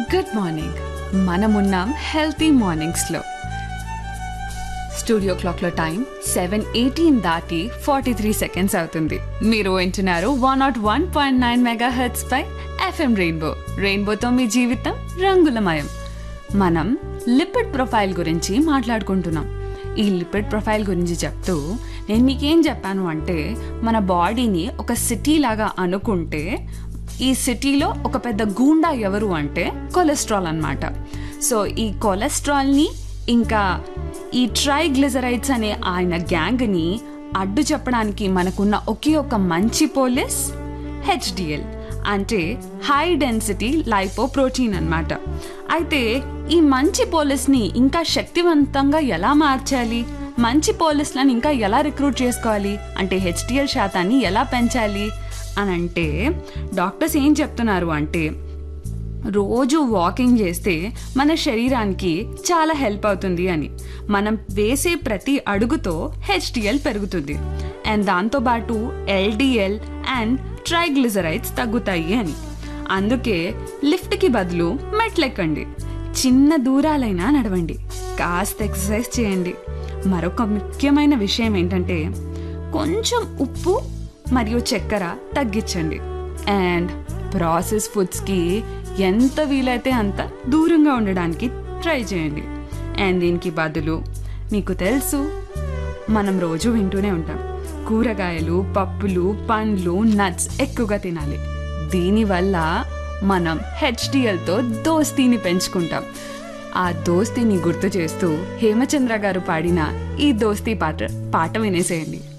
good morning మనమున్నాం healthy మార్నింగ్స్లో studio క్లాక్లో టైం సెవెన్ ఎయిటీన్ దాటి ఫార్టీ త్రీ సెకండ్స్ అవుతుంది మీరు వింటున్నారు one not one point nine megahertz పై ఎఫ్ఎం రెయిన్బో రెయిన్బోతో మీ జీవితం రంగులమయం మనం లిపిడ్ ప్రొఫైల్ గురించి మాట్లాడుకుంటున్నాం ఈ లిపిడ్ ప్రొఫైల్ గురించి చెప్తూ నేను మీకేం చెప్పాను అంటే మన బాడీని ఒక సిటీ లాగా అనుకుంటే ఈ సిటీలో ఒక పెద్ద గూండా ఎవరు అంటే కొలెస్ట్రాల్ అన్నమాట సో ఈ కొలెస్ట్రాల్ని ఇంకా ఈ ట్రైగ్లిజరైడ్స్ అనే ఆయన గ్యాంగ్ని అడ్డు చెప్పడానికి మనకున్న ఒకే ఒక మంచి పోలీస్ హెచ్డిఎల్ అంటే హై డెన్సిటీ లైపో ప్రోటీన్ అన్నమాట అయితే ఈ మంచి పోలీస్ని ఇంకా శక్తివంతంగా ఎలా మార్చాలి మంచి పోలీసులను ఇంకా ఎలా రిక్రూట్ చేసుకోవాలి అంటే హెచ్డిఎల్ శాతాన్ని ఎలా పెంచాలి అని అంటే డాక్టర్స్ ఏం చెప్తున్నారు అంటే రోజు వాకింగ్ చేస్తే మన శరీరానికి చాలా హెల్ప్ అవుతుంది అని మనం వేసే ప్రతి అడుగుతో హెచ్డిఎల్ పెరుగుతుంది అండ్ దాంతోపాటు ఎల్డిఎల్ అండ్ ట్రైగ్లిజరైడ్స్ తగ్గుతాయి అని అందుకే లిఫ్ట్కి బదులు మెట్లెక్కండి చిన్న దూరాలైనా నడవండి కాస్త ఎక్సర్సైజ్ చేయండి మరొక ముఖ్యమైన విషయం ఏంటంటే కొంచెం ఉప్పు మరియు చక్కెర తగ్గించండి అండ్ ప్రాసెస్ ఫుడ్స్కి ఎంత వీలైతే అంత దూరంగా ఉండడానికి ట్రై చేయండి అండ్ దీనికి బదులు మీకు తెలుసు మనం రోజు వింటూనే ఉంటాం కూరగాయలు పప్పులు పండ్లు నట్స్ ఎక్కువగా తినాలి దీనివల్ల మనం హెచ్డిఎల్తో దోస్తీని పెంచుకుంటాం ఆ దోస్తీని గుర్తు చేస్తూ హేమచంద్ర గారు పాడిన ఈ దోస్తీ పాట పాట వినేసేయండి